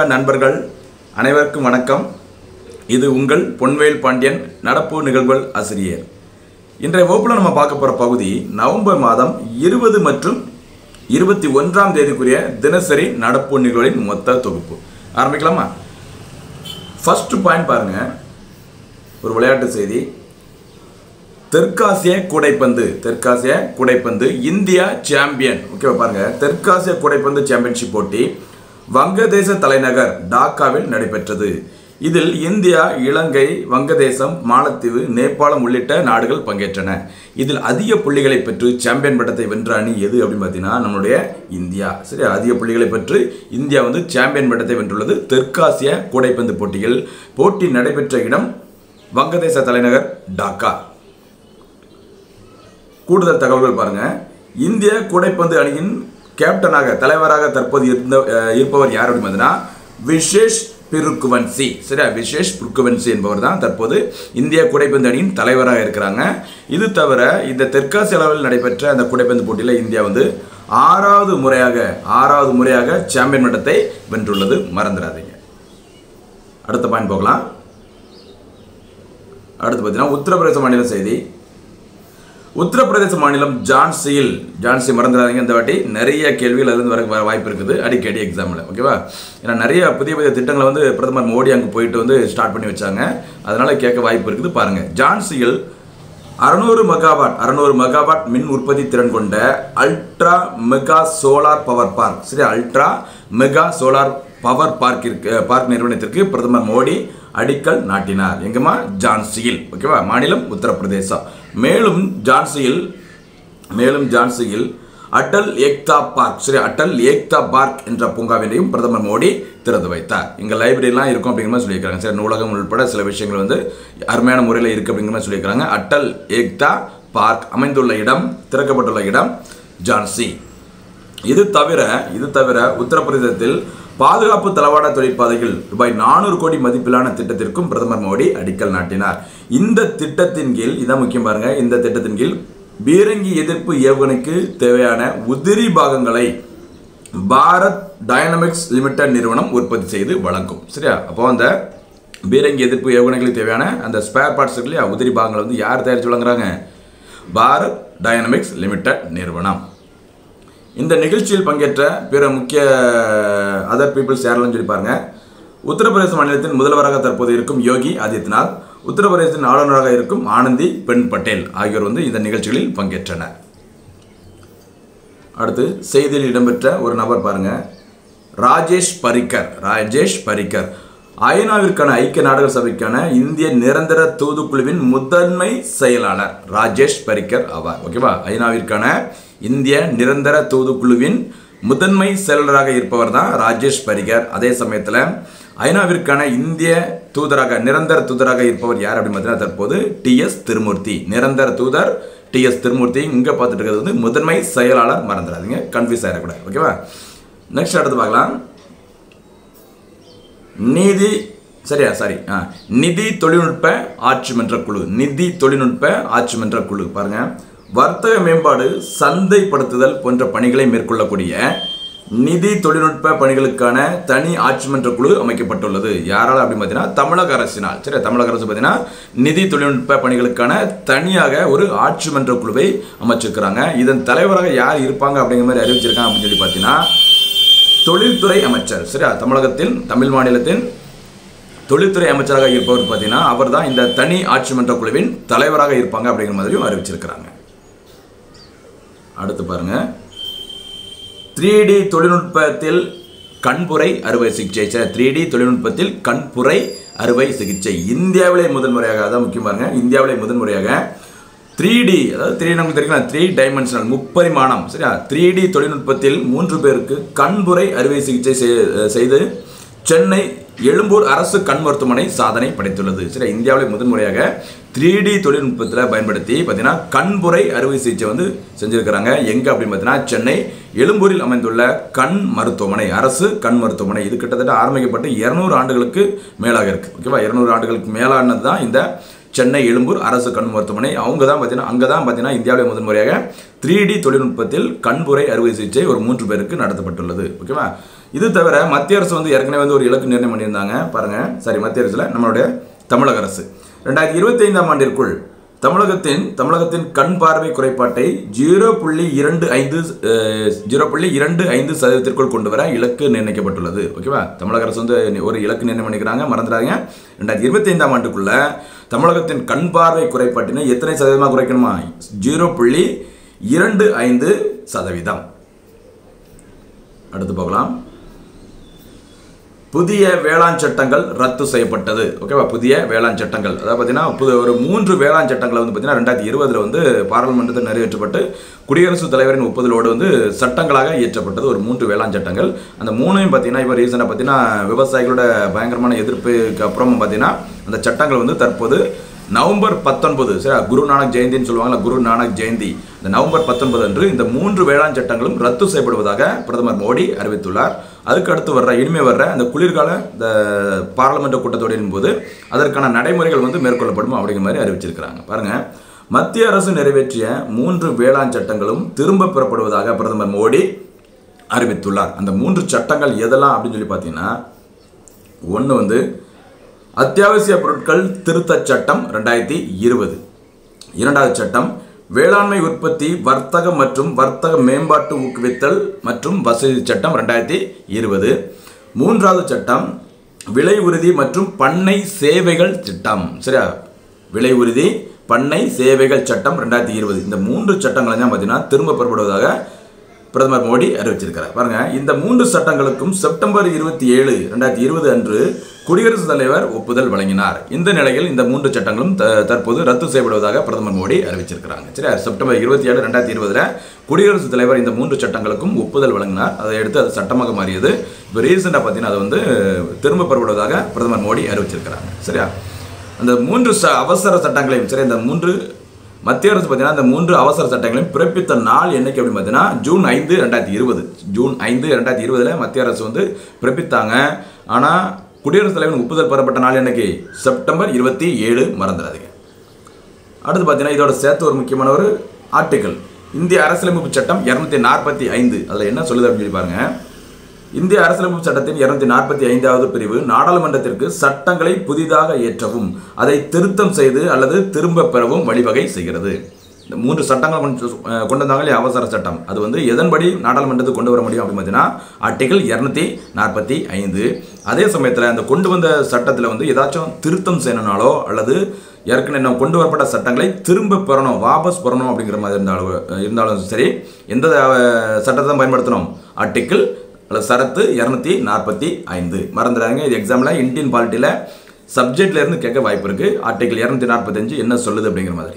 நண்பர்கள் அனைவருக்கும் வணக்கம் இது உங்கள் பொன்வேல் பாண்டியன் நடப்பு நிகழ்வுகள் ஆசிரியர் இன்றைய வகுப்பில் நம்ம பார்க்க போகிற பகுதி நவம்பர் மாதம் இருபது மற்றும் இருபத்தி ஒன்றாம் தேதிக்குரிய தினசரி நடப்பு நிகழ்வுகளின் மொத்த தொகுப்பு ஆரம்பிக்கலாமா ஃபர்ஸ்ட் பாயிண்ட் பாருங்க ஒரு விளையாட்டு செய்தி தெற்காசிய கூடைப்பந்து தெற்காசிய கூடைப்பந்து இந்தியா சாம்பியன் ஓகேவா பாருங்க தெற்காசிய கூடைப்பந்து சாம்பியன்ஷிப் போட்டி வங்கதேச தலைநகர் டாக்காவில் நடைபெற்றது இதில் இந்தியா இலங்கை வங்கதேசம் மாலத்தீவு நேபாளம் உள்ளிட்ட நாடுகள் பங்கேற்றன இதில் அதிக புள்ளிகளை பெற்று சாம்பியன் பட்டத்தை வென்ற அணி எது அப்படின்னு பார்த்தீங்கன்னா நம்மளுடைய இந்தியா சரி அதிக புள்ளிகளை பெற்று இந்தியா வந்து சாம்பியன் பட்டத்தை வென்றுள்ளது தெற்காசிய கூடைப்பந்து போட்டியில் போட்டி நடைபெற்ற இடம் வங்கதேச தலைநகர் டாக்கா கூடுதல் தகவல்கள் பாருங்க இந்திய கூடைப்பந்து அணியின் கேப்டனாக தலைவராக தற்போது இருந்த அஹ், இருப்பவர் யார் அப்படின்னு பார்த்தீங்கன்னா விசேஷ் பிருக்குவன்சி சரியா விசேஷ் பிருக்குவன்சி என்பவர் தான் தற்போது இந்திய கூடைப்பந்து அணியின் தலைவராக இருக்கிறாங்க இது தவிர இந்த தெற்காசிய அளவில் நடைபெற்ற அந்த கூடைப்பந்து போட்டியில் இந்தியா வந்து ஆறாவது முறையாக ஆறாவது முறையாக சாம்பியன் பட்டத்தை வென்றுள்ளது மறந்துடாதீங்க அடுத்த பாயிண்ட் போகலாம் அடுத்து பார்த்தீங்கன்னா உத்தரப்பிரதேச மாநில செய்தி உத்தரப்பிரதேச மாநிலம் ஜான்சியில் ஜான்சி மறந்துடாதீங்க இந்த வாட்டி நிறைய கேள்விகள் அதுலேருந்து வர வர வாய்ப்பு இருக்குது அடிக்கடி எக்ஸாமில் ஓகேவா ஏன்னா நிறைய புதிய புதிய திட்டங்களை வந்து பிரதமர் மோடி அங்கே போயிட்டு வந்து ஸ்டார்ட் பண்ணி வச்சாங்க அதனால கேட்க வாய்ப்பு இருக்குது பாருங்க ஜான்சியில் அறுநூறு மெகாவாட் அறுநூறு மெகாவாட் மின் உற்பத்தி திறன் கொண்ட ultra mega solar power park சரி அல்ட்ரா மெகா சோலார் பவர் பார்க்கிற்கு பார்க் நிறுவனத்திற்கு பிரதமர் மோடி அடிக்கல் நாட்டினார் எங்கம்மா ஜான்சியில் ஓகேவா மாநிலம் உத்தரப்பிரதேசம் மேலும் ஜான்சியில் மேலும் ஜான்சியில் அட்டல் ஏக்தா பார்க் சரி அட்டல் ஏக்தா பார்க் என்ற பூங்காவினையும் பிரதமர் மோடி திறந்து வைத்தார் இங்கே லைப்ரரிலாம் இருக்கும் அப்படிங்கிற மாதிரி சொல்லியிருக்காங்க சரி நூலகம் உள்பட சில விஷயங்கள் வந்து அருமையான முறையில் இருக்குது அப்படிங்கிற மாதிரி சொல்லியிருக்காங்க அட்டல் ஏக்தா பார்க் அமைந்துள்ள இடம் திறக்கப்பட்டுள்ள இடம் ஜான்சி இது தவிர இது தவிர உத்தரப்பிரதேசத்தில் பாதுகாப்பு தளவாட தொழிற்பாதைகள் ரூபாய் நானூறு கோடி மதிப்பிலான திட்டத்திற்கும் பிரதமர் மோடி அடிக்கல் நாட்டினார் இந்த திட்டத்தின் கீழ் இதான் முக்கியம் பாருங்க இந்த திட்டத்தின் கீழ் பீரங்கி எதிர்ப்பு ஏவுகணைக்கு தேவையான உதிரி பாகங்களை பாரத் டைனமிக்ஸ் லிமிடெட் நிறுவனம் உற்பத்தி செய்து வழங்கும் சரியா அப்போ அந்த பீரங்கி எதிர்ப்பு ஏவுகணைகளுக்கு தேவையான அந்த ஸ்பேர் பார்ட்ஸ் இருக்கு இல்லையா உதிரி பாகங்களை வந்து யார் தயாரித்து வழங்குறாங்க பாரத் டைனமிக்ஸ் லிமிடெட் நிறுவனம் இந்த நிகழ்ச்சியில் பங்கேற்ற பிற முக்கிய அதர் பீப்புள்ஸ் யாரெல்லாம் சொல்லி பாருங்க உத்தரப்பிரதேச மாநிலத்தின் முதல்வராக தற்போது இருக்கும் யோகி ஆதித்யநாத் உத்தரப்பிரதேசத்தின் ஆளுநராக இருக்கும் ஆனந்தி பென் பட்டேல் ஆகியோர் வந்து இந்த நிகழ்ச்சிகளில் பங்கேற்றனர் அடுத்து செய்தியில் இடம்பெற்ற ஒரு நபர் பாருங்க ராஜேஷ் பரிக்கர் ராஜேஷ் பரிக்கர் ஐநாவிற்கான ஐக்கிய நாடுகள் சபைக்கான இந்திய நிரந்தர தூதுக்குழுவின் முதன்மை செயலாளர் ராஜேஷ் பரிக்கர் ஆவார் ஓகேவா ஐநாவிற்கான இந்திய நிரந்தர தூதுக்குழுவின் முதன்மை செயலராக இருப்பவர் தான் ராஜேஷ் பரிகர் அதே சமயத்தில் ஐநாவிற்கான இந்திய தூதராக நிரந்தர தூதராக இருப்பவர் யார் அப்படின்னு பார்த்தீங்கன்னா தற்போது டிஎஸ் திருமூர்த்தி நிரந்தர தூதர் டிஎஸ் திருமூர்த்தி இங்கே பார்த்துட்டு இருக்கிறது வந்து முதன்மை செயலாளர் மறந்துடாதீங்க கன்ஃபியூஸ் ஆகிடக்கூடாது ஓகேவா நெக்ஸ்ட் அடுத்து பார்க்கலாம் நீதி சரியா சாரி ஆ நிதி தொழில்நுட்ப ஆட்சி மன்ற குழு நிதி தொழில்நுட்ப ஆட்சி மன்ற குழு பாருங்க வர்த்தக மேம்பாடு சந்தைப்படுத்துதல் போன்ற பணிகளை மேற்கொள்ளக்கூடிய நிதி தொழில்நுட்ப பணிகளுக்கான தனி ஆட்சி மன்ற குழு அமைக்கப்பட்டுள்ளது யாரால் அப்படின்னு பார்த்தீங்கன்னா தமிழக அரசினால் சரி தமிழக அரசு பார்த்தீங்கன்னா நிதி தொழில்நுட்ப பணிகளுக்கான தனியாக ஒரு ஆட்சி மன்ற குழுவை அமைச்சிருக்கிறாங்க இதன் தலைவராக யார் இருப்பாங்க அப்படிங்கிற மாதிரி அறிவிச்சிருக்காங்க அப்படின்னு சொல்லி பார்த்தீங்கன்னா தொழில்துறை அமைச்சர் சரியா தமிழகத்தில் தமிழ் மாநிலத்தின் தொழில்துறை அமைச்சராக இருப்பவர் பார்த்தீங்கன்னா அவர் தான் இந்த தனி ஆட்சி மன்ற குழுவின் தலைவராக இருப்பாங்க அப்படிங்கிற மாதிரியும் அறிவிச்சிருக்கிறாங்க அடுத்து பாருங்க த்ரீ டி தொழில்நுட்பத்தில் கண்புரை அறுவை சிகிச்சை த்ரீ டி தொழில்நுட்பத்தில் கண்புரை அறுவை சிகிச்சை இந்தியாவிலே முதல் முறையாக அதான் முக்கியம் பாருங்க இந்தியாவிலே முதல் முறையாக த்ரீ டி அதாவது த்ரீ நமக்கு தெரியும் த்ரீ டைமென்ஷனல் முப்பரிமாணம் சரியா த்ரீ டி தொழில்நுட்பத்தில் மூன்று பேருக்கு கண்புரை அறுவை சிகிச்சை செய்- செய்து சென்னை எழும்பூர் அரசு கண் மருத்துவமனை சாதனை படைத்துள்ளது சரி இந்தியாவிலே முதன் முறையாக த்ரீ டி தொழில்நுட்பத்தில் பயன்படுத்தி பார்த்தீங்கன்னா கண்புரை அறுவை சிகிச்சை வந்து செஞ்சிருக்கிறாங்க எங்கே அப்படின்னு பார்த்தீங்கன்னா சென்னை எழும்பூரில் அமைந்துள்ள கண் மருத்துவமனை அரசு கண் மருத்துவமனை இது கிட்டத்தட்ட ஆரம்பிக்கப்பட்டு இருநூறு ஆண்டுகளுக்கு மேலாக இருக்கு ஓகேவா இருநூறு ஆண்டுகளுக்கு மேலானது தான் இந்த சென்னை எழும்பூர் அரசு கண் மருத்துவமனை அவங்க தான் பார்த்தீங்கன்னா அங்கே தான் பார்த்தீங்கன்னா இந்தியாவிலே முதன் முறையாக த்ரீ டி தொழில்நுட்பத்தில் கண்புரை அறுவை சிகிச்சை ஒரு மூன்று பேருக்கு நடத்தப்பட்டுள்ளது ஓகேவா இது தவிர மத்திய அரசு வந்து ஏற்கனவே வந்து ஒரு இலக்கு நிர்ணயம் பண்ணியிருந்தாங்க பாருங்க சாரி மத்திய அரசுல நம்மளுடைய தமிழக அரசு ரெண்டாயிரத்தி இருபத்தி ஐந்தாம் ஆண்டிற்குள் தமிழகத்தின் தமிழகத்தின் கண் பார்வை குறைபாட்டை ஜீரோ புள்ளி இரண்டு ஐந்து ஜீரோ புள்ளி இரண்டு ஐந்து சதவீதத்திற்குள் கொண்டு வர இலக்கு நிர்ணயிக்கப்பட்டுள்ளது ஓகேவா தமிழக அரசு வந்து ஒரு இலக்கு நிர்ணயம் பண்ணிக்கிறாங்க மறந்துடாதீங்க ரெண்டாயிரத்தி இருபத்தி ஐந்தாம் ஆண்டுக்குள்ள தமிழகத்தின் கண் பார்வை குறைபாட்டினை எத்தனை சதவீதமாக குறைக்கணுமா ஜீரோ புள்ளி இரண்டு ஐந்து சதவீதம் அடுத்து போகலாம் புதிய வேளாண் சட்டங்கள் ரத்து செய்யப்பட்டது ஓகேவா புதிய வேளாண் சட்டங்கள் அதாவது பார்த்தீங்கன்னா புது ஒரு மூன்று வேளாண் சட்டங்களை வந்து பார்த்தீங்கன்னா ரெண்டாயிரத்தி இருபதில் வந்து பாராளுமன்றத்தில் நிறைவேற்றப்பட்டு குடியரசுத் தலைவரின் ஒப்புதலோடு வந்து சட்டங்களாக இயற்றப்பட்டது ஒரு மூன்று வேளாண் சட்டங்கள் அந்த மூணையும் பார்த்தீங்கன்னா இப்போ ரீசெண்டாக பார்த்தீங்கன்னா விவசாயிகளோட பயங்கரமான எதிர்ப்புக்கு அப்புறம் பார்த்தீங்கன்னா அந்த சட்டங்கள் வந்து தற்போது நவம்பர் பத்தொன்பது சரி குரு நானக் ஜெயந்தின்னு சொல்லுவாங்கல்ல குரு நானக் ஜெயந்தி இந்த நவம்பர் பத்தொன்பது அன்று இந்த மூன்று வேளாண் சட்டங்களும் ரத்து செய்யப்படுவதாக பிரதமர் மோடி அறிவித்துள்ளார் அதுக்கு அடுத்து வர்ற இனிமே வர்ற அந்த குளிர்கால இந்த பாராளுமன்ற கூட்டத்தொடரின் போது அதற்கான நடைமுறைகள் வந்து மேற்கொள்ளப்படும் அப்படிங்கிற மாதிரி அறிவிச்சிருக்கிறாங்க பாருங்க மத்திய அரசு நிறைவேற்றிய மூன்று வேளாண் சட்டங்களும் திரும்ப பெறப்படுவதாக பிரதமர் மோடி அறிவித்துள்ளார் அந்த மூன்று சட்டங்கள் எதெல்லாம் அப்படின்னு சொல்லி பார்த்தீங்கன்னா ஒன்று வந்து அத்தியாவசிய பொருட்கள் திருத்தச் சட்டம் ரெண்டாயிரத்தி இருபது இரண்டாவது சட்டம் வேளாண்மை உற்பத்தி வர்த்தகம் மற்றும் வர்த்தக மேம்பாட்டு ஊக்குவித்தல் மற்றும் வசதி சட்டம் ரெண்டாயிரத்தி இருபது மூன்றாவது சட்டம் விலை உறுதி மற்றும் பண்ணை சேவைகள் திட்டம் சரியா விலை உறுதி பண்ணை சேவைகள் சட்டம் ரெண்டாயிரத்தி இருபது இந்த மூன்று சட்டங்களை தான் பார்த்தீங்கன்னா திரும்ப பெறப்படுவதாக பிரதமர் மோடி அறிவிச்சிருக்கிறார் பாருங்க இந்த மூன்று சட்டங்களுக்கும் செப்டம்பர் இருபத்தி ஏழு ரெண்டாயிரத்தி இருபது அன்று குடியரசுத் தலைவர் ஒப்புதல் வழங்கினார் இந்த நிலையில் இந்த மூன்று சட்டங்களும் த- தற்போது ரத்து செய்யப்படுவதாக பிரதமர் மோடி அறிவிச்சிருக்கிறாங்க சரி செப்டம்பர் இருபத்தி ஏழு ரெண்டாயிரத்தி இருபதுல குடியரசுத் தலைவர் இந்த மூன்று சட்டங்களுக்கும் ஒப்புதல் வழங்கினார் அதை எடுத்து அது சட்டமாக மாறியது இப்போ ரீசெண்டாக பார்த்தீங்கன்னா அதை வந்து திரும்ப பெறப்படுவதாக பிரதமர் மோடி அறிவிச்சிருக்கிறாங்க சரியா அந்த மூன்று ச அவசர சட்டங்களையும் சரி இந்த மூன்று மத்திய அரசு பார்த்தீங்கன்னா இந்த மூன்று அவசர சட்டங்களையும் பிறப்பித்த நாள் என்னைக்கு அப்படின்னு பார்த்தீங்கன்னா ஜூன் ஐந்து ரெண்டாயிரத்தி இருபது ஜூன் ஐந்து ரெண்டாயிரத்தி இருபதில் மத்திய அரசு வந்து பிறப்பித்தாங்க ஆனால் குடியரசுத் தலைவரின் ஒப்புதல் பெறப்பட்ட நாள் என்னைக்கு செப்டம்பர் இருபத்தி ஏழு மறந்துடாதீங்க அடுத்து பார்த்தீங்கன்னா இதோட சேர்த்து ஒரு முக்கியமான ஒரு ஆர்டிக்கல் இந்திய அரசியலமைப்பு சட்டம் இரநூத்தி நாற்பத்தி ஐந்து அதில் என்ன சொல்லுது அப்படின்னு சொல்லி பாருங்க இந்திய அரசியலமைப்பு சட்டத்தின் இருநூத்தி நாற்பத்தி ஐந்தாவது பிரிவு நாடாளுமன்றத்திற்கு சட்டங்களை புதிதாக ஏற்றவும் அதை திருத்தம் செய்து அல்லது திரும்ப பெறவும் வழிவகை செய்கிறது இந்த மூன்று சட்டங்கள் கொண்டு அஹ் கொண்டு வந்தாங்க இல்லையா அவசர சட்டம் அது வந்து எதன்படி நாடாளுமன்றத்துக்கு கொண்டு வர முடியும் அப்படின்னு பார்த்தீங்கன்னா ஆர்டிகல் இரநூத்தி நாற்பத்தி ஐந்து அதே சமயத்தில் அந்த கொண்டு வந்த சட்டத்தில் வந்து ஏதாச்சும் திருத்தம் செய்யணுனாலோ அல்லது ஏற்கனவே நம்ம கொண்டு வரப்பட்ட சட்டங்களை திரும்ப பெறணும் வாபஸ் பெறணும் அப்படிங்கிற மாதிரி இருந்தாலும் இருந்தாலும் சரி எந்த அஹ், சட்டத்தை தான் பயன்படுத்தணும் ஆர்டிக்கிள் அல்லது சரத்து இரநூத்தி நாற்பத்தி ஐந்து மறந்துடாதீங்க இது எக்ஸாமில் இந்தியன் பாலிட்டியில் சப்ஜெக்ட்ல இருந்து கேட்க வாய்ப்பு இருக்கு ஆர்டிகிள் இரநூத்தி நாற்பத்தஞ்சு என்ன சொல்லுது அப்படிங்கிற மாதிரி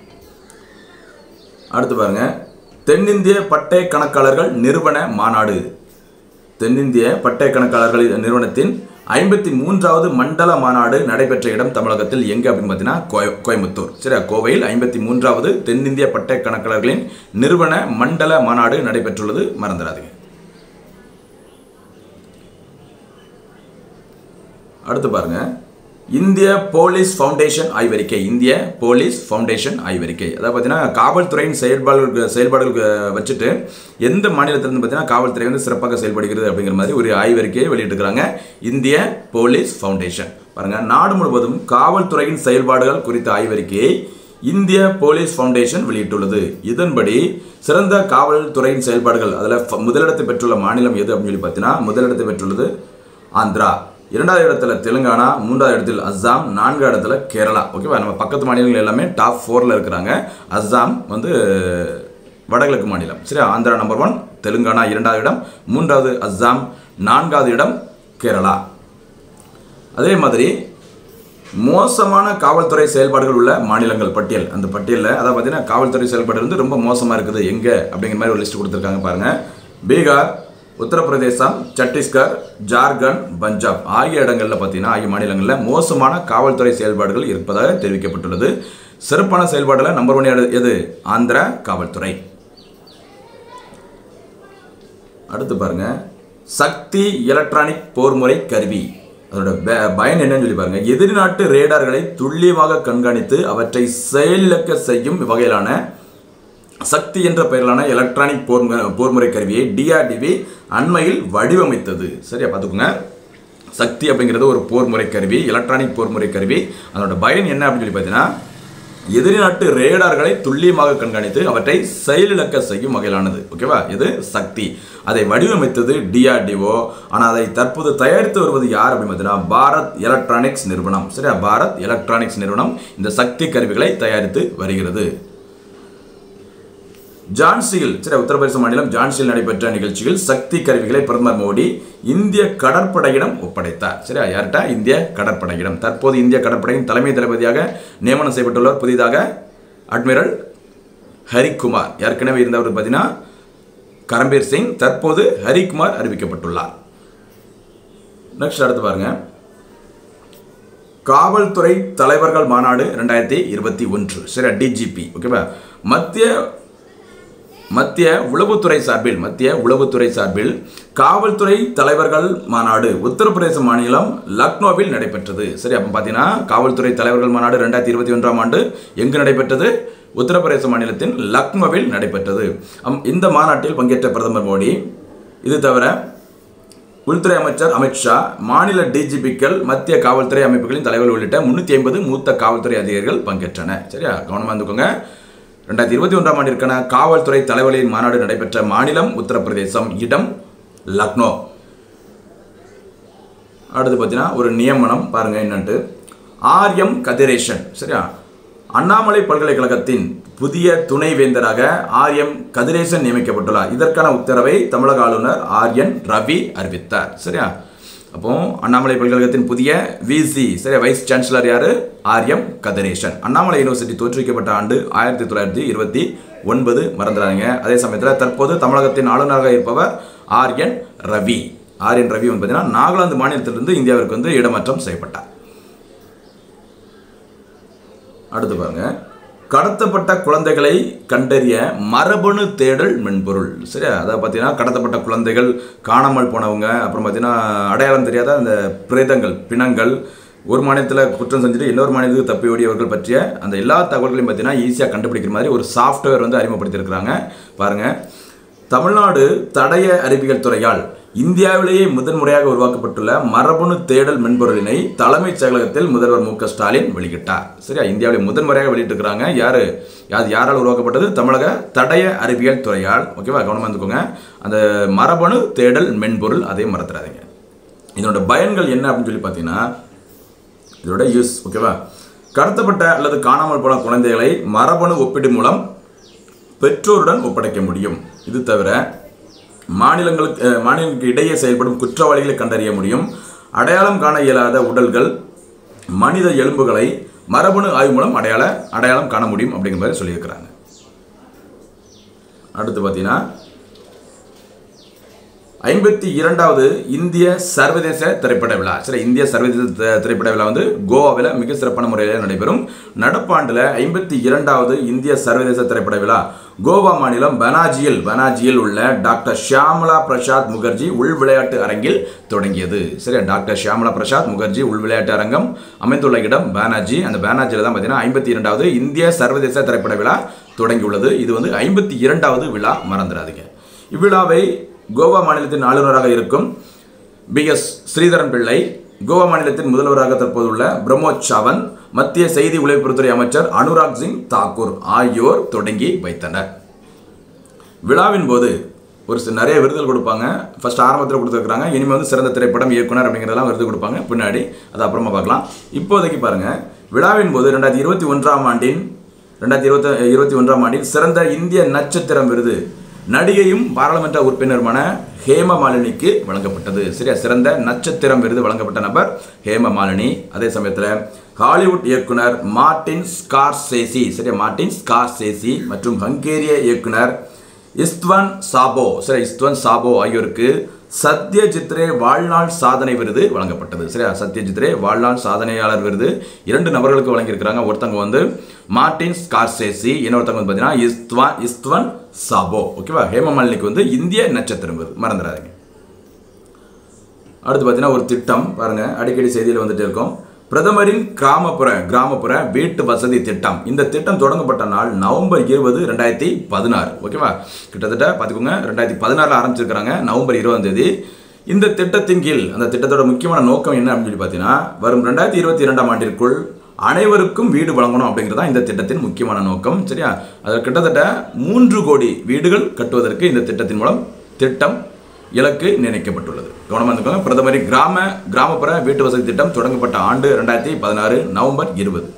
அடுத்து பாருங்க தென்னிந்திய பட்டய கணக்காளர்கள் நிறுவன மாநாடு தென்னிந்திய பட்டய கணக்காளர்கள் நிறுவனத்தின் ஐம்பத்தி மூன்றாவது மண்டல மாநாடு நடைபெற்ற இடம் தமிழகத்தில் எங்கே அப்படின்னு பார்த்தீங்கன்னா கோய கோயம்புத்தூர் சரியா கோவையில் ஐம்பத்தி மூன்றாவது தென்னிந்திய பட்டய கணக்காளர்களின் நிறுவன மண்டல மாநாடு நடைபெற்றுள்ளது மறந்துடாதீங்க அடுத்து பாருங்க இந்திய போலீஸ் ஃபவுண்டேஷன் ஆய்வறிக்கை இந்திய போலீஸ் ஃபவுண்டேஷன் ஆய்வறிக்கை அதாவது பார்த்தீங்கன்னா காவல்துறையின் செயல்பாடுகள் செயல்பாடுகள் வச்சுட்டு எந்த மாநிலத்திலிருந்து பார்த்தீங்கன்னா காவல்துறை வந்து சிறப்பாக செயல்படுகிறது அப்படிங்கிற மாதிரி ஒரு ஆய்வறிக்கையை வெளியிட்டிருக்கிறாங்க இந்திய போலீஸ் ஃபவுண்டேஷன் பாருங்க நாடு முழுவதும் காவல்துறையின் செயல்பாடுகள் குறித்த ஆய்வறிக்கையை இந்திய போலீஸ் ஃபவுண்டேஷன் வெளியிட்டுள்ளது இதன்படி சிறந்த காவல்துறையின் செயல்பாடுகள் அதில் முதலிடத்தை பெற்றுள்ள மாநிலம் எது அப்படின்னு சொல்லி பார்த்தீங்கன்னா முதலிடத்தை பெற்றுள்ளது ஆந்திரா இரண்டாவது இடத்துல தெலுங்கானா மூன்றாவது இடத்தில் அஸ்ஸாம் நான்காவது இடத்துல கேரளா ஓகேவா நம்ம பக்கத்து மாநிலங்கள் எல்லாமே டாப் ஃபோரில் இருக்கிறாங்க அஸ்ஸாம் வந்து வடகிழக்கு மாநிலம் சரி ஆந்திரா நம்பர் ஒன் தெலுங்கானா இரண்டாவது இடம் மூன்றாவது அஸ்ஸாம் நான்காவது இடம் கேரளா அதே மாதிரி மோசமான காவல்துறை செயல்பாடுகள் உள்ள மாநிலங்கள் பட்டியல் அந்த பட்டியலில் அதாவது பார்த்தீங்கன்னா காவல்துறை செயல்பாடு வந்து ரொம்ப மோசமாக இருக்குது எங்கே அப்படிங்கிற மாதிரி ஒரு லிஸ்ட் கொடுத்துருக்காங்க பாருங்கள் பீகார் உத்தரப்பிரதேசம் சத்தீஸ்கர் ஜார்க்கண்ட் பஞ்சாப் ஆகிய இடங்களில் பார்த்தீங்கன்னா ஆகிய மாநிலங்களில் மோசமான காவல்துறை செயல்பாடுகள் இருப்பதாக தெரிவிக்கப்பட்டுள்ளது சிறப்பான செயல்பாடுல நம்பர் ஒன் எது ஆந்திரா காவல்துறை அடுத்து பாருங்க சக்தி எலக்ட்ரானிக் போர்முறை கருவி அதோட ப- பயன் என்னன்னு சொல்லி பாருங்க எதிரி நாட்டு ரேடார்களை துல்லியமாக கண்காணித்து அவற்றை செயலிழக்க செய்யும் வகையிலான சக்தி என்ற பெயரிலான எலக்ட்ரானிக் போர் போர்முறை கருவியை டிஆர்டிவி அண்மையில் வடிவமைத்தது சரியா பார்த்துக்கோங்க சக்தி அப்படிங்கிறது ஒரு போர் முறை கருவி எலக்ட்ரானிக் போர் முறை கருவி அதனோட பயன் என்ன அப்படின்னு சொல்லி பார்த்தீங்கன்னா எதிரி நாட்டு ரேடார்களை துல்லியமாக கண்காணித்து அவற்றை செயலிழக்க செய்யும் வகையிலானது ஓகேவா இது சக்தி அதை வடிவமைத்தது டிஆர்டிஓ ஆனால் அதை தற்போது தயாரித்து வருவது யார் அப்படின்னு பார்த்தீங்கன்னா பாரத் எலக்ட்ரானிக்ஸ் நிறுவனம் சரியா பாரத் எலக்ட்ரானிக்ஸ் நிறுவனம் இந்த சக்தி கருவிகளை தயாரித்து வருகிறது ஜான்சியில் சரி உத்தரப்பிரதேச மாநிலம் ஜான்சியில் நடைபெற்ற நிகழ்ச்சியில் சக்தி கருவிகளை பிரதமர் மோடி இந்திய கடற்படையிடம் ஒப்படைத்தார் சரியா யார்கிட்ட இந்திய கடற்படையிடம் தற்போது இந்திய கடற்படையின் தலைமை தளபதியாக நியமனம் செய்யப்பட்டுள்ளவர் புதிதாக அட்மிரல் ஹரிக்குமார் ஏற்கனவே இருந்தவர் பார்த்தீங்கன்னா கரம்பீர் சிங் தற்போது ஹரிக்குமார் அறிவிக்கப்பட்டுள்ளார் நெக்ஸ்ட் அடுத்து பாருங்க காவல்துறை தலைவர்கள் மாநாடு ரெண்டாயிரத்தி இருபத்தி ஒன்று சரியா டிஜிபி ஓகேவா மத்திய மத்திய உளவுத்துறை சார்பில் மத்திய உளவுத்துறை சார்பில் காவல்துறை தலைவர்கள் மாநாடு உத்தரப்பிரதேச மாநிலம் லக்னோவில் நடைபெற்றது சரி அப்போ பார்த்தீங்கன்னா காவல்துறை தலைவர்கள் மாநாடு ரெண்டாயிரத்தி இருபத்தி ஒன்றாம் ஆண்டு எங்கு நடைபெற்றது உத்தரப்பிரதேச மாநிலத்தின் லக்னோவில் நடைபெற்றது அம்- இந்த மாநாட்டில் பங்கேற்ற பிரதமர் மோடி இது தவிர உள்துறை அமைச்சர் அமித்ஷா மாநில டிஜிபிக்கள் மத்திய காவல்துறை அமைப்புகளின் தலைவர்கள் உள்ளிட்ட முன்னூற்றி ஐம்பது மூத்த காவல்துறை அதிகாரிகள் பங்கேற்றனர் சரியா கவனமாக இருந்துக்கோங்க ரெண்டாயிரத்தி இருபத்தி ஒன்றாம் ஆண்டிற்கான காவல்துறை தலைவர்களின் மாநாடு நடைபெற்ற மாநிலம் உத்தரப்பிரதேசம் இடம் லக்னோ அடுத்து பார்த்தீங்கன்னா ஒரு நியமனம் பாருங்க என்னன்ட்டு ஆர்எம் கதிரேஷன் சரியா அண்ணாமலை பல்கலைக்கழகத்தின் புதிய துணைவேந்தராக ஆர்எம் கதிரேசன் நியமிக்கப்பட்டுள்ளார் இதற்கான உத்தரவை தமிழக ஆளுநர் ஆர்என் ரவி அறிவித்தார் சரியா அப்போ அண்ணாமலை பல்கலைக்கழகத்தின் புதிய விசி சரியா வைஸ் சான்சலர் யாரு ஆர்எம் கதிரேசன் அண்ணாமலை யூனிவர்சிட்டி தோற்றுவிக்கப்பட்ட ஆண்டு ஆயிரத்தி தொள்ளாயிரத்தி இருபத்தி ஒன்பது மறந்துடாதீங்க அதே சமயத்தில் தற்போது தமிழகத்தின் ஆளுநராக இருப்பவர் ஆர்என் ரவி ஆர்என் ரவி வந்து பார்த்தீங்கன்னா நாகாலாந்து மாநிலத்திலிருந்து இந்தியாவிற்கு வந்து இடமாற்றம் செய்யப்பட்டார் அடுத்து பாருங்க கடத்தப்பட்ட குழந்தைகளை கண்டறிய மரபணு தேடல் மென்பொருள் சரியா அதாவது பார்த்தீங்கன்னா கடத்தப்பட்ட குழந்தைகள் காணாமல் போனவங்க அப்புறம் பார்த்தீங்கன்னா அடையாளம் தெரியாத அந்த பிரேதங்கள் பிணங்கள் ஒரு மாநிலத்தில் குற்றம் செஞ்சுட்டு இன்னொரு மாநிலத்துக்கு தப்பி ஓடியவர்கள் பற்றிய அந்த எல்லா தகவல்களையும் பார்த்தீங்கன்னா ஈஸியாக கண்டுபிடிக்கிற மாதிரி ஒரு சாஃப்ட்வேர் வந்து அறிமுகப்படுத்தியிருக்கிறாங்க பாருங்கள் தமிழ்நாடு தடய அறிவியல் துறையால் இந்தியாவிலேயே முதன்முறையாக உருவாக்கப்பட்டுள்ள மரபணு தேடல் மென்பொருளினை தலைமைச் செயலகத்தில் முதல்வர் மு க ஸ்டாலின் வெளியிட்டார் சரியா இந்தியாவிலே முதன்முறையாக வெளியிட்டிருக்கிறாங்க யாரு அது யாரால் உருவாக்கப்பட்டது தமிழக தடய அறிவியல் துறையால் ஓகேவா கவனமாக இருந்துக்கோங்க அந்த மரபணு தேடல் மென்பொருள் அதையும் மறந்துடாதீங்க இதனோட பயன்கள் என்ன அப்படின்னு சொல்லி பார்த்தீங்கன்னா இதோட யூஸ் ஓகேவா கடத்தப்பட்ட அல்லது காணாமல் போன குழந்தைகளை மரபணு ஒப்பீடு மூலம் பெற்றோருடன் ஒப்படைக்க முடியும் இது தவிர மாநிலங்களுக்கு அஹ், மாநிலங்களுக்கு இடையே செயல்படும் குற்றவாளிகளை கண்டறிய முடியும் அடையாளம் காண இயலாத உடல்கள் மனித எலும்புகளை மரபணு ஆய்வு மூலம் அடையாள அடையாளம் காண முடியும் அப்படிங்கிற மாதிரி சொல்லியிருக்கிறாங்க அடுத்து பார்த்தீங்கன்னா ஐம்பத்தி இரண்டாவது இந்திய சர்வதேச திரைப்பட விழா சரி இந்திய சர்வதேச தி- திரைப்பட விழா வந்து கோவாவில் மிக சிறப்பான முறையில் நடைபெறும் நடப்பாண்டில் ஐம்பத்தி இரண்டாவது இந்திய சர்வதேச திரைப்பட விழா கோவா மாநிலம் பனாஜியில் பனாஜியில் உள்ள டாக்டர் ஷியாமலா பிரசாத் முகர்ஜி உள் விளையாட்டு அரங்கில் தொடங்கியது சரி டாக்டர் ஷியாமலா பிரசாத் முகர்ஜி உள் விளையாட்டு அரங்கம் அமைந்துள்ள இடம் பானாஜி அந்த பானாஜியில் தான் பார்த்தீங்கன்னா ஐம்பத்தி இரண்டாவது இந்திய சர்வதேச திரைப்பட விழா தொடங்கியுள்ளது இது வந்து ஐம்பத்தி இரண்டாவது விழா மறந்துடாதீங்க இவ்விழாவை கோவா மாநிலத்தின் ஆளுநராக இருக்கும் பி எஸ் ஸ்ரீதரன் பிள்ளை கோவா மாநிலத்தின் முதல்வராக தற்போது உள்ள பிரமோத் சாவந்த் மத்திய செய்தி ஒலிபரப்புத்துறை அமைச்சர் அனுராக் சிங் தாக்கூர் ஆகியோர் தொடங்கி வைத்தனர் விழாவின் போது ஒரு சில நிறைய விருதுகள் கொடுப்பாங்க ஃபர்ஸ்ட் ஆரம்பத்தில் கொடுத்துருக்காங்க இனிமேல் வந்து சிறந்த திரைப்படம் இயக்குனர் அப்படிங்கிறதெல்லாம் விருது கொடுப்பாங்க பின்னாடி அது அப்புறமா பார்க்கலாம் இப்போதைக்கு பாருங்க விழாவின் போது ரெண்டாயிரத்தி இருபத்தி ஒன்றாம் ஆண்டின் ரெண்டாயிரத்தி இருபத்தி இருபத்தி ஒன்றாம் ஆண்டில் சிறந்த இந்திய நட்சத்திரம் விருது நடிகையும் பாராளுமன்ற உறுப்பினருமான ஹேம மாலினிக்கு வழங்கப்பட்டது சரியா சிறந்த நட்சத்திரம் விருது வழங்கப்பட்ட நபர் ஹேம மாலினி அதே சமயத்தில் ஹாலிவுட் இயக்குனர் மார்டின் ஸ்கார்சேசி சரியா மார்டின் ஸ்கார்சேசி மற்றும் ஹங்கேரிய இயக்குனர் இஸ்த்வன் சாபோ சரி இஸ்த்வன் சாபோ ஆகியோருக்கு சத்யஜித்ரே வாழ்நாள் சாதனை விருது வழங்கப்பட்டது சரியா சத்யஜித்ரே வாழ்நாள் சாதனையாளர் விருது இரண்டு நபர்களுக்கு வழங்கியிருக்கிறாங்க ஒருத்தவங்க வந்து மார்டின் ஸ்கார்சேசி இன்னொருத்தவங்க வந்து பார்த்தீங்கன்னா இஸ்த்வா இஸ்த்வன் சாபோ ஓகேவா ஹேமமாலினிக்கு வந்து இந்திய நட்சத்திரம் விருது மறந்துடாதீங்க அடுத்து பார்த்தீங்கன்னா ஒரு திட்டம் பாருங்க அடிக்கடி செய்தியில் வந்துட்டு இருக்கோம் பிரதமரின் கிராமப்புற கிராமப்புற வீட்டு வசதி திட்டம் இந்த திட்டம் தொடங்கப்பட்ட நாள் நவம்பர் இருபது ரெண்டாயிரத்தி பதினாறு ஓகேவா கிட்டத்தட்ட பார்த்துக்கோங்க ரெண்டாயிரத்தி பதினாறில் ஆரம்பிச்சிருக்கிறாங்க நவம்பர் இருபதாம் தேதி இந்த திட்டத்தின் கீழ் அந்த திட்டத்தோட முக்கியமான நோக்கம் என்ன அப்படின்னு சொல்லி பார்த்தீங்கன்னா வரும் ரெண்டாயிரத்தி இருபத்தி இரண்டாம் ஆண்டிற்குள் அனைவருக்கும் வீடு வழங்கணும் அப்படிங்கிறது தான் இந்த திட்டத்தின் முக்கியமான நோக்கம் சரியா அது கிட்டத்தட்ட மூன்று கோடி வீடுகள் கட்டுவதற்கு இந்த திட்டத்தின் மூலம் திட்டம் இலக்கு நிர்ணயிக்கப்பட்டுள்ளது கவனமாக இருந்துக்கோங்க பிரதமரின் கிராம கிராமப்புற வீட்டு வசதி திட்டம் தொடங்கப்பட்ட ஆண்டு ரெண்டாயிரத்தி பதினாறு நவம்பர் இருபது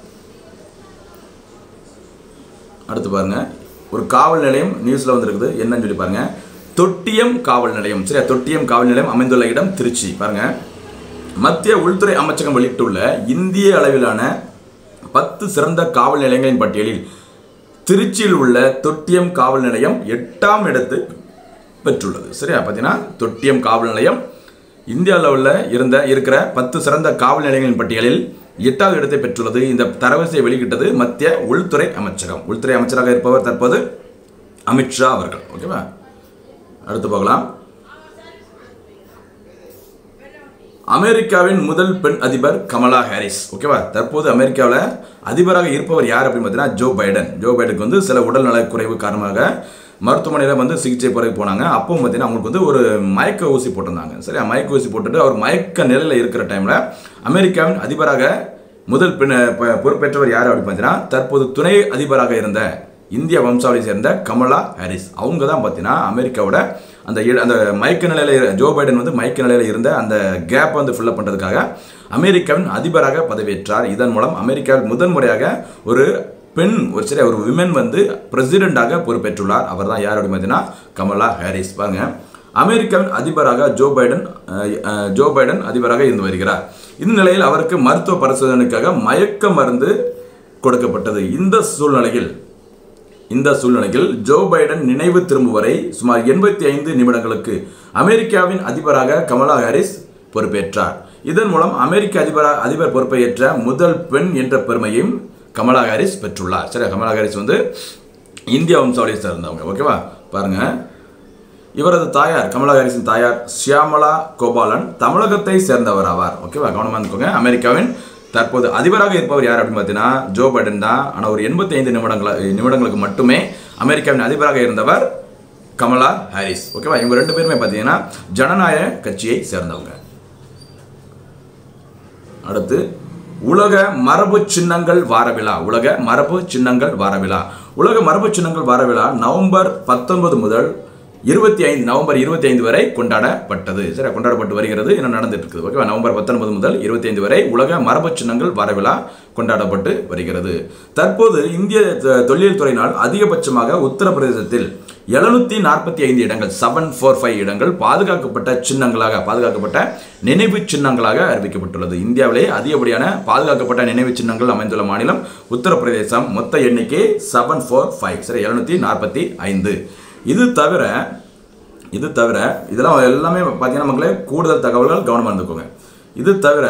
அடுத்து பாருங்க ஒரு காவல் நிலையம் நியூஸ்ல வந்திருக்குது என்னன்னு சொல்லி பாருங்க தொட்டியம் காவல் நிலையம் சரியா தொட்டியம் காவல் நிலையம் அமைந்துள்ள இடம் திருச்சி பாருங்க மத்திய உள்துறை அமைச்சகம் வெளியிட்டுள்ள இந்திய அளவிலான பத்து சிறந்த காவல் நிலையங்களின் பட்டியலில் திருச்சியில் உள்ள தொட்டியம் காவல் நிலையம் எட்டாம் இடத்தை பெற்றுள்ளது சரியா பார்த்தீங்கன்னா தொட்டியம் காவல் நிலையம் இந்திய அளவில் இருந்த இருக்கிற பத்து சிறந்த காவல் நிலையங்களின் பட்டியலில் எட்டாவது இடத்தை பெற்றுள்ளது இந்த தரவரிசையை வெளியிட்டது மத்திய உள்துறை அமைச்சகம் உள்துறை அமைச்சராக இருப்பவர் தற்போது அமித்ஷா அவர்கள் ஓகேவா அடுத்து போகலாம் அமெரிக்காவின் முதல் பெண் அதிபர் கமலா ஹாரிஸ் ஓகேவா தற்போது அமெரிக்காவில் அதிபராக இருப்பவர் யார் அப்படின்னு பார்த்தீங்கன்னா ஜோ பைடன் ஜோ பைடனுக்கு வந்து சில உடல்நல குறைவு காரணமாக மருத்துவமனையில் வந்து சிகிச்சை பிறகு போனாங்க அப்பவும் பார்த்தீங்கன்னா அவங்களுக்கு வந்து ஒரு மயக்க ஊசி போட்டிருந்தாங்க சரியா மயக்க ஊசி போட்டுட்டு அவர் மயக்க நிலையில் இருக்கிற டைமில் அமெரிக்காவின் அதிபராக முதல் பெண் ப- பொறுப்பேற்றவர் யார் அப்படின்னு பார்த்தீங்கன்னா தற்போது துணை அதிபராக இருந்த இந்திய வம்சாவளியை சேர்ந்த கமலா ஹாரிஸ் அவங்க தான் பார்த்தீங்கன்னா அமெரிக்காவோட அந்த இட- அந்த மயக்க நிலையில் இரு- ஜோ பைடன் வந்து மயக்க நிலையில் இருந்த அந்த கேப் வந்து ஃபில்லப் பண்ணுறதுக்காக அமெரிக்காவின் அதிபராக பதவியேற்றார் இதன் மூலம் அமெரிக்காவில் முதன்முறையாக ஒரு பெண் ஒரு சரி ஒரு விமன் வந்து பிரசிடெண்டாக பொறுப்பேற்றுள்ளார் அவர் தான் யார் அப்படின்னு பார்த்தீங்கன்னா கமலா ஹாரிஸ் பாருங்க அமெரிக்காவின் அதிபராக ஜோ பைடன் அஹ், அஹ், ஜோ பைடன் அதிபராக இருந்து வருகிறார் இந்த நிலையில் அவருக்கு மருத்துவ பரிசோதனைக்காக மயக்க மருந்து கொடுக்கப்பட்டது இந்த சூழ்நிலையில் இந்த சூழ்நிலையில் ஜோ பைடன் நினைவு திரும்பும் வரை சுமார் எண்பத்தி ஐந்து நிமிடங்களுக்கு அமெரிக்காவின் அதிபராக கமலா ஹாரிஸ் பொறுப்பேற்றார் இதன் மூலம் அமெரிக்க அதிபரா அதிபர் பொறுப்பை ஏற்ற முதல் பெண் என்ற பெருமையும் கமலா ஹாரிஸ் பெற்றுள்ளார் சரி கமலா ஹாரிஸ் வந்து இந்திய வம்சாவளியை சேர்ந்தவங்க ஓகேவா பாருங்க இவரது தாயார் கமலா ஹாரிஸின் தாயார் ஷியாமலா கோபாலன் தமிழகத்தை சேர்ந்தவர் ஆவார் ஓகேவா கவனமாக இருந்துக்கோங்க அமெரிக்காவின் தற்போது அதிபராக இருப்பவர் யார் அப்படின்னு பார்த்தீங்கன்னா ஜோ பைடன் தான் ஆனால் ஒரு எண்பத்தி ஐந்து நிமிடங்கள நிமிடங்களுக்கு மட்டுமே அமெரிக்காவின் அதிபராக இருந்தவர் கமலா ஹாரிஸ் ஓகேவா இவங்க ரெண்டு பேருமே பார்த்தீங்கன்னா ஜனநாயக கட்சியை சேர்ந்தவங்க அடுத்து உலக மரபு சின்னங்கள் வார விழா உலக மரபு சின்னங்கள் வார விழா உலக மரபு சின்னங்கள் வார விழா நவம்பர் பத்தொன்பது முதல் இருபத்தி ஐந்து நவம்பர் இருபத்தி ஐந்து வரை கொண்டாடப்பட்டது சரி கொண்டாடப்பட்டு வருகிறது என்ன நடந்துட்டு இருக்குது ஓகேவா நவம்பர் பத்தொன்பது முதல் இருபத்தி ஐந்து வரை உலக மரபு சின்னங்கள் வார விழா கொண்டாடப்பட்டு வருகிறது தற்போது இந்திய தொ- தொல்லியல் துறையினால் அதிகபட்சமாக உத்தரப்பிரதேசத்தில் எழுநூத்தி நாற்பத்தி ஐந்து இடங்கள் செவன் ஃபோர் ஃபைவ் இடங்கள் பாதுகாக்கப்பட்ட சின்னங்களாக பாதுகாக்கப்பட்ட நினைவு சின்னங்களாக அறிவிக்கப்பட்டுள்ளது இந்தியாவிலே அதிகப்படியான பாதுகாக்கப்பட்ட நினைவு சின்னங்கள் அமைந்துள்ள மாநிலம் உத்தரப்பிரதேசம் மொத்த எண்ணிக்கை செவன் ஃபோர் ஃபைவ் சரி எழுநூத்தி நாற்பத்தி ஐந்து இது தவிர இது தவிர இதெல்லாம் எல்லாமே பார்த்தீங்கன்னா மக்களே கூடுதல் தகவல்கள் கவனமாக இருந்துக்கோங்க இது தவிர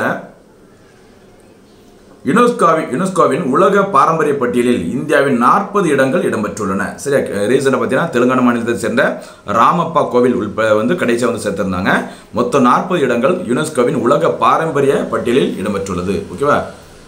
யுனெஸ்கோவின் யுனெஸ்கோவின் உலக பாரம்பரிய பட்டியலில் இந்தியாவின் நாற்பது இடங்கள் இடம்பெற்றுள்ளன சரியா ரீசனாக பார்த்தீங்கன்னா தெலுங்கானா மாநிலத்தை சேர்ந்த ராமப்பா கோவில் உள்பட வந்து கடைசியாக வந்து சேர்த்திருந்தாங்க மொத்தம் நாற்பது இடங்கள் யுனெஸ்கோவின் உலக பாரம்பரிய பட்டியலில் இடம்பெற்றுள்ளது ஓகேவா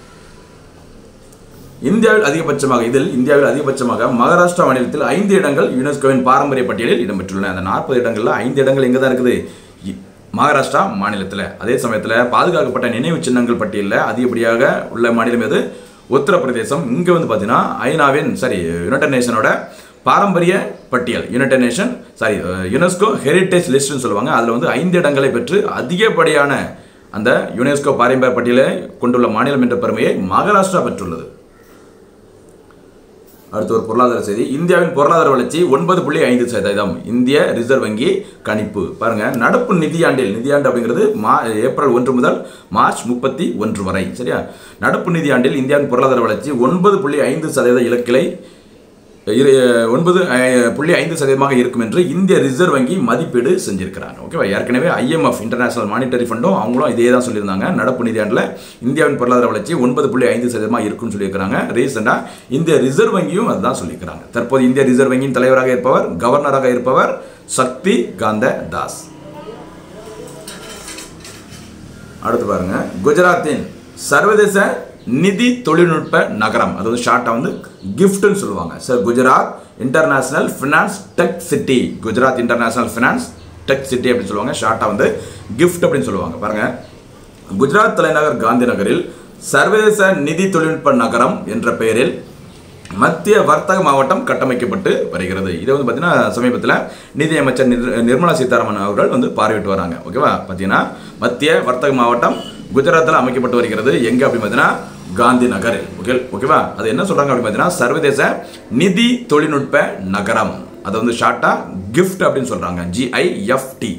இந்தியாவில் அதிகபட்சமாக இதில் இந்தியாவில் அதிகபட்சமாக மகாராஷ்டிரா மாநிலத்தில் ஐந்து இடங்கள் யுனெஸ்கோவின் பாரம்பரிய பட்டியலில் இடம்பெற்றுள்ளன அந்த நாற்பது இடங்கள்ல ஐந்து இடங்கள் எங்கே தான் இருக்குது இ- மகாராஷ்டிரா மாநிலத்தில் அதே சமயத்தில் பாதுகாக்கப்பட்ட நினைவு சின்னங்கள் பட்டியலில் அதிகப்படியாக உள்ள மாநிலம் எது உத்தரப்பிரதேசம் இங்கே வந்து பார்த்தீங்கன்னா ஐநாவின் சாரி யுனைடெட் நேஷனோட பாரம்பரிய பட்டியல் united nation sorry UNESCO heritage லிஸ்ட்னு சொல்லுவாங்க அதில் வந்து ஐந்து இடங்களை பெற்று அதிகப்படியான அந்த யுனெஸ்கோ பாரம்பரிய பட்டியலை கொண்டுள்ள மாநிலம் என்ற பெருமையை மகாராஷ்டிரா பெற்றுள்ளது அடுத்து ஒரு பொருளாதார செய்தி இந்தியாவின் பொருளாதார வளர்ச்சி ஒன்பது புள்ளி ஐந்து சதவீதம் இந்திய ரிசர்வ் வங்கி கணிப்பு பாருங்க நடப்பு நிதியாண்டில் நிதியாண்டு அப்படிங்கிறது மா ஏப்ரல் ஒன்று முதல் மார்ச் முப்பத்தி ஒன்று வரை சரியா நடப்பு நிதியாண்டில் இந்தியாவின் பொருளாதார வளர்ச்சி ஒன்பது புள்ளி ஐந்து சதவீத இலக்கிலை இரு- ஒன்பது அஹ், புள்ளி ஐந்து சதவீதமாக இருக்கும் என்று இந்திய ரிசர்வ் வங்கி மதிப்பீடு செஞ்சிருக்கிறாங்க ஓகேவா ஏற்கனவே ஐஎம்எஃப் இன்டர்நேஷனல் மானிட்டரி ஃபண்டும் அவங்களும் இதே தான் சொல்லியிருந்தாங்க நடப்பு நிதியாண்டில் இந்தியாவின் பொருளாதார வளர்ச்சி ஒன்பது புள்ளி ஐந்து சதவீதமாக இருக்கும்னு சொல்லியிருக்கிறாங்க ரீசெண்டாக இந்திய ரிசர்வ் வங்கியும் அதுதான் சொல்லியிருக்கிறாங்க தற்போது இந்திய ரிசர்வ் வங்கியின் தலைவராக இருப்பவர் கவர்னராக இருப்பவர் சக்தி காந்த தாஸ் அடுத்து பாருங்க குஜராத்தின் சர்வதேச நிதி தொழில்நுட்ப நகரம் அது வந்து ஷார்ட்டாக வந்து கிஃப்ட்னு சொல்லுவாங்க sir Gujarat international finance tech city Gujarat international finance tech city அப்படின்னு சொல்லுவாங்க ஷார்ட்டாக வந்து கிஃப்ட் அப்படின்னு சொல்லுவாங்க பாருங்க குஜராத் தலைநகர் காந்தி நகரில் சர்வதேச நிதி தொழில்நுட்ப நகரம் என்ற பெயரில் மத்திய வர்த்தக மாவட்டம் கட்டமைக்கப்பட்டு வருகிறது இதை வந்து பார்த்தீங்கன்னா சமீபத்தில் நிதி அமைச்சர் நிர்- நிர்மலா சீதாராமன் அவர்கள் வந்து பார்வையிட்டு வராங்க ஓகேவா பார்த்தீங்கன்னா மத்திய வர்த்தக மாவட்டம் குஜராத்தில் அமைக்கப்பட்டு வருகிறது எங்கே அப்படின்னு பார்த்தீங்கன்னா காந்தி நகர் ஓகே ஓகேவா அது என்ன சொல்கிறாங்க அப்படின்னு பார்த்தீங்கன்னா சர்வதேச நிதி தொழில்நுட்ப நகரம் அதை வந்து ஷார்ட்டாக கிஃப்ட் அப்படின்னு சொல்கிறாங்க ஜிஐஎஃப்டி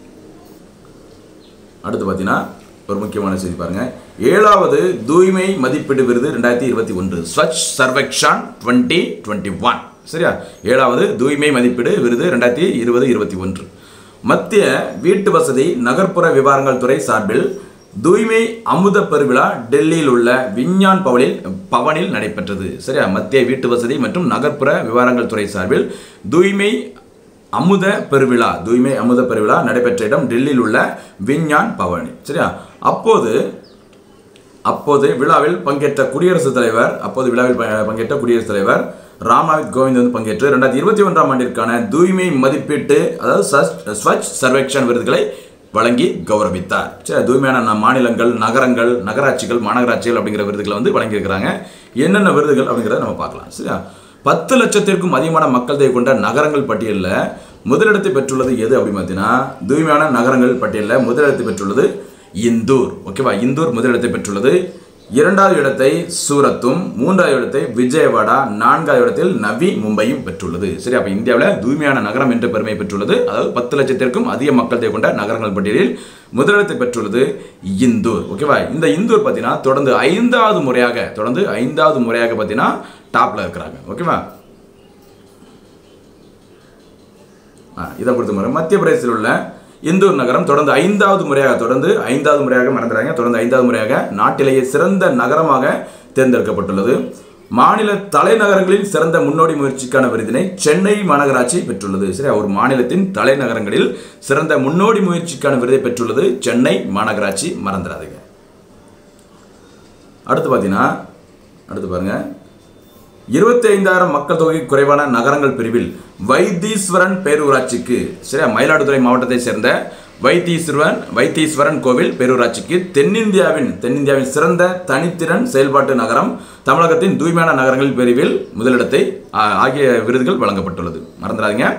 அடுத்து பார்த்தீங்கன்னா ஒரு முக்கியமான செய்தி பாருங்க ஏழாவது தூய்மை மதிப்பீடு விருது ரெண்டாயிரத்தி இருபத்தி ஒன்று Swachh Survekshan twenty twenty one சரியா ஏழாவது தூய்மை மதிப்பீடு விருது ரெண்டாயிரத்தி இருபது இருபத்தி ஒன்று மத்திய வீட்டு வசதி நகர்ப்புற விவகாரங்கள் துறை சார்பில் தூய்மை அமுத பெருவிழா டெல்லியில் உள்ள விஞ்ஞான் பவனில் பவனில் நடைபெற்றது சரியா மத்திய வீட்டு வசதி மற்றும் நகர்ப்புற விவகாரங்கள் துறை சார்பில் தூய்மை அமுத பெருவிழா தூய்மை அமுத பெருவிழா நடைபெற்ற இடம் டெல்லியில் உள்ள விஞ்ஞான் பவனி சரியா அப்போது அப்போது விழாவில் பங்கேற்ற குடியரசுத் தலைவர் அப்போது விழாவில் ப- பங்கேற்ற குடியரசுத் தலைவர் ராம்நாத் கோவிந்த் வந்து பங்கேற்று ரெண்டாயிரத்தி இருபத்தி ஒன்றாம் ஆண்டிற்கான தூய்மை மதிப்பீட்டு அதாவது சஸ்- ஸ்வச் சர்வேக்ஷன் விருதுகளை வழங்கி கௌரவித்தார் சரி தூய்மையான ந- மாநிலங்கள் நகரங்கள் நகராட்சிகள் மாநகராட்சிகள் அப்படிங்கிற விருதுகளை வந்து வழங்கியிருக்கிறாங்க என்னென்ன விருதுகள் அப்படிங்கிறத நம்ம பார்க்கலாம் சரியா பத்து லட்சத்திற்கும் அதிகமான மக்கள் தொகை கொண்ட நகரங்கள் பட்டியலில் முதலிடத்தை பெற்றுள்ளது எது அப்படின்னு பார்த்தீங்கன்னா தூய்மையான நகரங்கள் பட்டியலில் முதலிடத்தை பெற்றுள்ளது இந்தூர் ஓகேவா இந்தூர் முதலிடத்தை பெற்றுள்ளது இரண்டாவது இடத்தை சூரத்தும் மூன்றாவது இடத்தை விஜயவாடா நான்காவது இடத்தில் நவி மும்பையும் பெற்றுள்ளது சரி அப்போ இந்தியாவில் தூய்மையான நகரம் என்ற பெருமை பெற்றுள்ளது அதாவது பத்து லட்சத்திற்கும் அதிக மக்கள் தொகை கொண்ட நகரங்கள் பட்டியலில் முதலிடத்தை பெற்றுள்ளது இந்தூர் ஓகேவா இந்த இந்தூர் பார்த்தீங்கன்னா தொடர்ந்து ஐந்தாவது முறையாக தொடர்ந்து ஐந்தாவது முறையாக பார்த்தீங்கன்னா டாப்ல இருக்கிறாங்க ஓகேவா ஆ, இதை பொறுத்த முறை மத்திய பிரதேசத்தில் உள்ள இந்தூர் நகரம் தொடர்ந்து ஐந்தாவது முறையாக தொடர்ந்து ஐந்தாவது முறையாக மறந்துறாங்க தொடர்ந்து ஐந்தாவது முறையாக நாட்டிலேயே சிறந்த நகரமாக தேர்ந்தெடுக்கப்பட்டுள்ளது மாநில தலைநகரங்களில் சிறந்த முன்னோடி முயற்சிக்கான விருதினை சென்னை மாநகராட்சி பெற்றுள்ளது சரி ஒரு மாநிலத்தின் தலைநகரங்களில் சிறந்த முன்னோடி முயற்சிக்கான விருதை பெற்றுள்ளது சென்னை மாநகராட்சி மறந்துடாதீங்க அடுத்து பார்த்தீங்கன்னா அடுத்து பாருங்க இருபத்தி ஐந்தாயிரம் மக்கள் தொகை குறைவான நகரங்கள் பிரிவில் வைத்தீஸ்வரன் பேரூராட்சிக்கு சரியா மயிலாடுதுறை மாவட்டத்தை சேர்ந்த வைத்தீஸ்வரன் வைத்தீஸ்வரன் கோவில் பேரூராட்சிக்கு தென்னிந்தியாவின் தென்னிந்தியாவின் சிறந்த தனித்திறன் செயல்பாட்டு நகரம் தமிழகத்தின் தூய்மையான நகரங்கள் பிரிவில் முதலிடத்தை ஆ, ஆகிய விருதுகள் வழங்கப்பட்டுள்ளது மறந்துடாதீங்க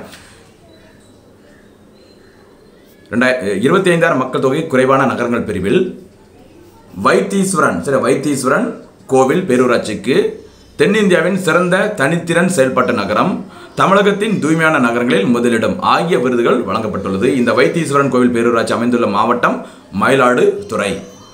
ரெண்டாய இருபத்தி ஐந்தாயிரம் மக்கள் தொகை குறைவான நகரங்கள் பிரிவில் வைத்தீஸ்வரன் சரி வைத்தீஸ்வரன் கோவில் பேரூராட்சிக்கு தென்னிந்தியாவின் சிறந்த தனித்திறன் செயல்பாட்டு நகரம் தமிழகத்தின் தூய்மையான நகரங்களில் முதலிடம் ஆகிய விருதுகள் வழங்கப்பட்டுள்ளது இந்த வைத்தீஸ்வரன் கோவில் பேரூராட்சி அமைந்துள்ள மாவட்டம் மயிலாடுதுறை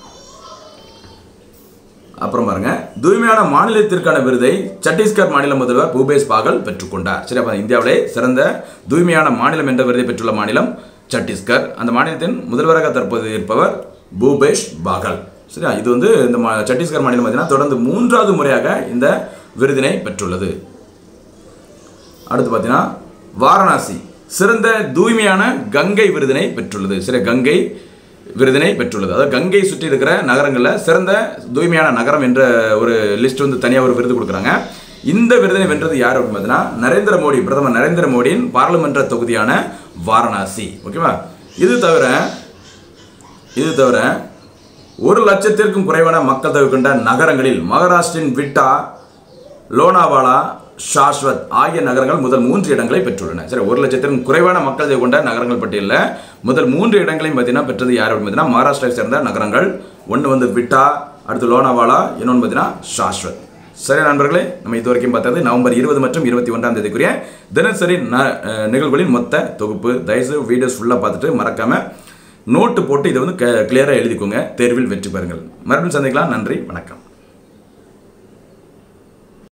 அப்புறம் பாருங்க தூய்மையான மாநிலத்திற்கான விருதை சத்தீஸ்கர் மாநில முதல்வர் பூபேஷ் பாகல் பெற்றுக்கொண்டார் சரி அப்ப இந்தியாவிலே சிறந்த தூய்மையான மாநிலம் என்ற விருதை பெற்றுள்ள மாநிலம் சத்தீஸ்கர் அந்த மாநிலத்தின் முதல்வராக தற்போது இருப்பவர் பூபேஷ் பாகல் சரியா இது வந்து இந்த மா- சத்தீஸ்கர் மாநிலம் பார்த்தீங்கன்னா தொடர்ந்து மூன்றாவது முறையாக இந்த விருதினை பெற்றுள்ளது அடுத்து பார்த்தீங்கன்னா வாரணாசி சிறந்த தூய்மையான கங்கை விருதினை பெற்றுள்ளது சரி கங்கை விருதினை பெற்றுள்ளது அதாவது கங்கை சுற்றி இருக்கிற நகரங்களில் சிறந்த தூய்மையான நகரம் என்ற ஒரு லிஸ்ட் வந்து தனியாக ஒரு விருது கொடுக்குறாங்க இந்த விருதினை வென்றது யார் அப்படின்னு பார்த்தீங்கன்னா நரேந்திர மோடி பிரதமர் நரேந்திர மோடியின் பாராளுமன்ற தொகுதியான வாரணாசி ஓகேவா இது தவிர இது தவிர ஒரு லட்சத்திற்கும் குறைவான மக்கள் தொகை கொண்ட நகரங்களில் மகாராஷ்டிரின் விட்டா லோனாவாலா ஷாஸ்வத் ஆகிய நகரங்கள் முதல் மூன்று இடங்களை பெற்றுள்ளன சரி ஒரு லட்சத்திற்கும் குறைவான மக்கள் தொகை கொண்ட நகரங்கள் பட்டியலில் முதல் மூன்று இடங்களையும் பார்த்தீங்கன்னா பெற்றது யார் அப்படின்னு பார்த்தீங்கன்னா மகாராஷ்டிராவை சேர்ந்த நகரங்கள் ஒன்று வந்து விட்டா அடுத்து லோனாவாலா இன்னொன்று பார்த்தீங்கன்னா ஷாஸ்வத் சரி நண்பர்களே நம்ம இது வரைக்கும் பார்த்தது நவம்பர் இருபது மற்றும் இருபத்தி ஒன்றாம் தேதிக்குரிய தினசரி ந- அஹ் நிகழ்வுகளின் மொத்த தொகுப்பு தயவுசெய்து வீடியோஸ் ஃபுல்லாக பார்த்துட்டு மறக்காம நோட்டு போட்டு இதை வந்து கிளியராக எழுதிக்கோங்க தேர்வில் வெற்றி பெறுங்கள் மறுபடியும் சந்திக்கலாம் நன்றி வணக்கம்